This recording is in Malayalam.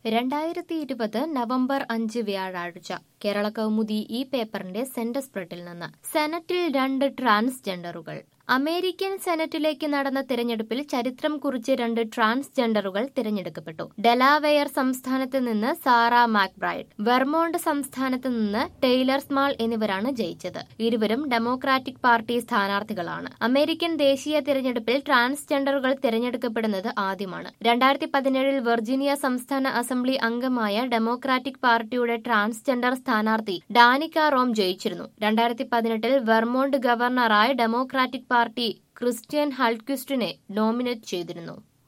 രണ്ടായിരത്തി ഇരുപത് നവംബർ അഞ്ച് വ്യാഴാഴ്ച കേരള കൗമുദി ഈ പേപ്പറിന്റെ സെന്റർ സ്പ്രെഡിൽ നിന്ന് സെനറ്റിൽ രണ്ട് ട്രാൻസ്ജെൻഡറുകൾ അമേരിക്കൻ സെനറ്റിലേക്ക് നടന്ന തിരഞ്ഞെടുപ്പിൽ ചരിത്രം കുറിച്ച് രണ്ട് ട്രാൻസ്ജെൻഡറുകൾ തിരഞ്ഞെടുക്കപ്പെട്ടു ഡെലാവെയർ സംസ്ഥാനത്ത് നിന്ന് സാറ മാക്ബ്രൈഡ് വെർമോണ്ട് സംസ്ഥാനത്ത് നിന്ന് ടെയ്ലർ സ്മാൾ എന്നിവരാണ് ജയിച്ചത് ഇരുവരും ഡെമോക്രാറ്റിക് പാർട്ടി സ്ഥാനാർത്ഥികളാണ് അമേരിക്കൻ ദേശീയ തിരഞ്ഞെടുപ്പിൽ ട്രാൻസ്ജെൻഡറുകൾ തിരഞ്ഞെടുക്കപ്പെടുന്നത് ആദ്യമാണ് രണ്ടായിരത്തി പതിനേഴിൽ വെർജീനിയ സംസ്ഥാന അസംബ്ലി അംഗമായ ഡെമോക്രാറ്റിക് പാർട്ടിയുടെ ട്രാൻസ്ജെൻഡർ സ്ഥാനാർത്ഥി ഡാനിക്ക റോം ജയിച്ചിരുന്നു രണ്ടായിരത്തി പതിനെട്ടിൽ വെർമോണ്ട് ഗവർണറായി ഡെമോക്രാറ്റിക് പാർട്ടി ക്രിസ്ത്യൻ ഹൾക്വിസ്റ്റിനെ നോമിനേറ്റ് ചെയ്തിരുന്നു